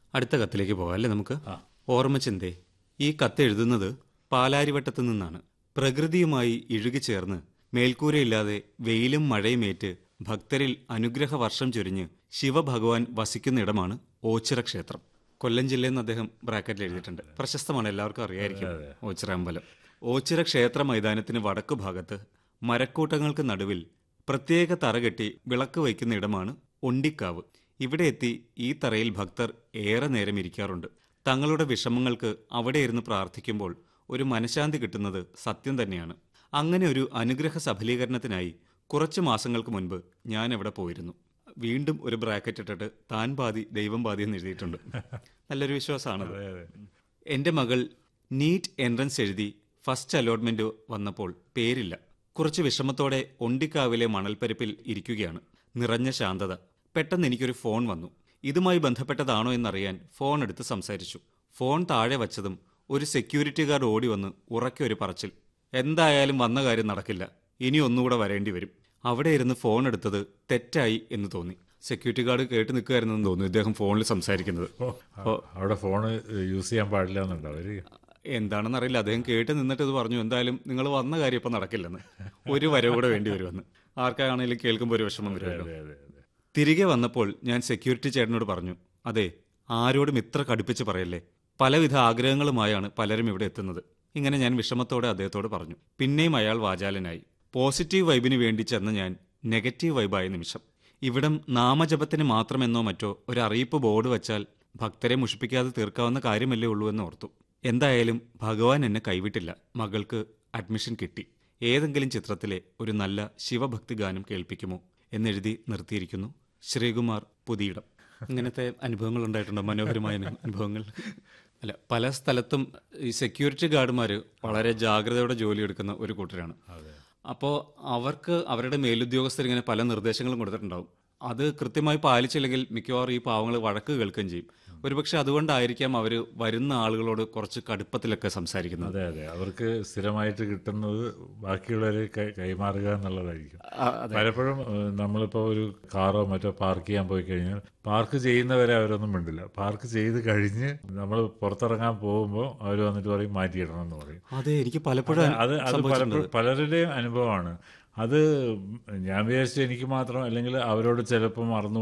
അടുത്ത കത്തിലേക്ക് പോകാം അല്ലേ നമുക്ക് ഓർമ്മചിന്തേ ഈ കത്ത് എഴുതുന്നത് പാലാരിവട്ടത്തു നിന്നാണ് പ്രകൃതിയുമായി ഇഴുകിച്ചേർന്ന് മേൽക്കൂരയില്ലാതെ വെയിലും മഴയുമേറ്റ് ഭക്തരിൽ അനുഗ്രഹ വർഷം ചൊരിഞ്ഞ് ശിവഭഗവാൻ വസിക്കുന്നിടമാണ് ഓച്ചിറ ക്ഷേത്രം കൊല്ലം ജില്ലയെന്ന് അദ്ദേഹം ബ്രാക്കറ്റിൽ എഴുതിയിട്ടുണ്ട് പ്രശസ്തമാണ് എല്ലാവർക്കും അറിയായിരിക്കും ഓച്ചിറ അമ്പലം ഓച്ചിറ ക്ഷേത്ര മൈതാനത്തിന് വടക്കു ഭാഗത്ത് മരക്കൂട്ടങ്ങൾക്ക് നടുവിൽ പ്രത്യേക തറകെട്ടി വിളക്ക് വയ്ക്കുന്ന ഇടമാണ് ഒണ്ടിക്കാവ് ഇവിടെ എത്തി ഈ തറയിൽ ഭക്തർ ഏറെ നേരം ഇരിക്കാറുണ്ട് തങ്ങളുടെ വിഷമങ്ങൾക്ക് അവിടെ ഇരുന്ന് പ്രാർത്ഥിക്കുമ്പോൾ ഒരു മനഃശാന്തി കിട്ടുന്നത് സത്യം തന്നെയാണ് അങ്ങനെ ഒരു അനുഗ്രഹ സഫലീകരണത്തിനായി കുറച്ച് മാസങ്ങൾക്ക് മുൻപ് ഞാൻ അവിടെ പോയിരുന്നു വീണ്ടും ഒരു ബ്രാക്കറ്റ് ഇട്ടിട്ട് താൻ പാതി ദൈവം പാതി എന്ന് എഴുതിയിട്ടുണ്ട് നല്ലൊരു വിശ്വാസമാണത് എന്റെ മകൾ നീറ്റ് എൻട്രൻസ് എഴുതി ഫസ്റ്റ് അലോട്ട്മെന്റ് വന്നപ്പോൾ പേരില്ല കുറച്ച് വിഷമത്തോടെ ഒണ്ടിക്കാവിലെ മണൽപ്പരപ്പിൽ ഇരിക്കുകയാണ് നിറഞ്ഞ ശാന്തത പെട്ടെന്ന് എനിക്കൊരു ഫോൺ വന്നു ഇതുമായി ബന്ധപ്പെട്ടതാണോ എന്നറിയാൻ ഫോൺ എടുത്ത് സംസാരിച്ചു ഫോൺ താഴെ വച്ചതും ഒരു സെക്യൂരിറ്റി ഗാർഡ് ഓടി വന്ന് ഉറക്കെ ഒരു പറച്ചിൽ എന്തായാലും വന്ന കാര്യം നടക്കില്ല ഇനി ഒന്നുകൂടെ വരേണ്ടി വരും അവിടെ ഇരുന്ന് ഫോൺ എടുത്തത് തെറ്റായി എന്ന് തോന്നി സെക്യൂരിറ്റി ഗാർഡ് കേട്ട് നിൽക്കുകയായിരുന്നെന്ന് തോന്നുന്നു ഇദ്ദേഹം ഫോണിൽ സംസാരിക്കുന്നത് ഓ, അവിടെ ഫോണ് യൂസ് ചെയ്യാൻ പാടില്ല എന്നുണ്ടോ അവര് എന്താണെന്ന് അറിയില്ല അദ്ദേഹം കേട്ട് നിന്നിട്ട് ഇത് പറഞ്ഞു എന്തായാലും നിങ്ങൾ വന്ന കാര്യം ഇപ്പം നടക്കില്ലെന്ന് ഒരു വരവ് കൂടെ വേണ്ടി വരുമെന്ന് ആർക്കാണെങ്കിലും കേൾക്കുമ്പോൾ ഒരു വിഷമം വരുമല്ലോ അതെ അതെ അതെ തിരികെ വന്നപ്പോൾ ഞാൻ സെക്യൂരിറ്റി ചേട്ടനോട് പറഞ്ഞു അതെ ആരോടും ഇത്ര കടുപ്പിച്ച് പറയല്ലേ പലവിധ ആഗ്രഹങ്ങളുമായാണ് പലരും ഇവിടെ എത്തുന്നത് ഇങ്ങനെ ഞാൻ വിഷമത്തോടെ അദ്ദേഹത്തോട് പറഞ്ഞു പിന്നെയും അയാൾ വാചാലനായി പോസിറ്റീവ് വൈബിന് വേണ്ടി ചെന്ന ഞാൻ നെഗറ്റീവ് വൈബായ നിമിഷം ഇവിടം നാമജപത്തിന് മാത്രമെന്നോ മറ്റോ ഒരു അറിയിപ്പ് ബോർഡ് വച്ചാൽ ഭക്തരെ മുഷിപ്പിക്കാതെ തീർക്കാവുന്ന കാര്യമല്ലേ ഉള്ളൂ എന്ന് ഓർത്തു എന്തായാലും ഭഗവാൻ എന്നെ കൈവിട്ടില്ല മകൾക്ക് അഡ്മിഷൻ കിട്ടി ഏതെങ്കിലും ചിത്രത്തിലെ ഒരു നല്ല ശിവഭക്തി ഗാനം കേൾപ്പിക്കുമോ എന്നെഴുതി നിർത്തിയിരിക്കുന്നു ശ്രീകുമാർ പുതിയിടം ഇങ്ങനത്തെ അനുഭവങ്ങൾ ഉണ്ടായിട്ടുണ്ടോ മനോഹരമായ അനു- അനുഭവങ്ങൾ അല്ല പല സ്ഥലത്തും ഈ സെക്യൂരിറ്റി ഗാർഡുമാർ വളരെ ജാഗ്രതയോടെ ജോലിയെടുക്കുന്ന ഒരു കൂട്ടരാണ് അപ്പോൾ അവർക്ക് അവരുടെ മേലുദ്യോഗസ്ഥർ ഇങ്ങനെ പല നിർദ്ദേശങ്ങളും കൊടുത്തിട്ടുണ്ടാവും അത് കൃത്യമായി പാലിച്ചില്ലെങ്കിൽ മിക്കവാറും ഈ പാവങ്ങൾ വഴക്ക് കേൾക്കുകയും ചെയ്യും ഒരുപക്ഷെ അതുകൊണ്ടായിരിക്കാം അവർ വരുന്ന ആളുകളോട് കുറച്ച് കടുപ്പത്തിലൊക്കെ സംസാരിക്കുന്നത് അതെ അതെ അവർക്ക് സ്ഥിരമായിട്ട് കിട്ടുന്നത് ബാക്കിയുള്ളവരെ കൈ- കൈമാറുക എന്നുള്ളതായിരിക്കും പലപ്പോഴും ഏഹ്, നമ്മളിപ്പോ ഒരു കാറോ മറ്റോ പാർക്ക് ചെയ്യാൻ പോയി കഴിഞ്ഞാൽ പാർക്ക് ചെയ്യുന്നവരെ അവരൊന്നും മിണ്ടില്ല പാർക്ക് ചെയ്ത് കഴിഞ്ഞ് നമ്മൾ പുറത്തിറങ്ങാൻ പോകുമ്പോൾ അവർ വന്നിട്ട് പറയും മാറ്റിയിടണം എന്ന് പറയും അതെ എനിക്ക് പലപ്പോഴും അത് അത് സംഭവിച്ചിട്ടുണ്ട് പലപ്പോഴും പലരുടെയും അനുഭവമാണ് അത് ഞാൻ വിചാരിച്ചു എനിക്ക് മാത്രം അല്ലെങ്കിൽ അവരോട് ചിലപ്പോൾ മറന്നു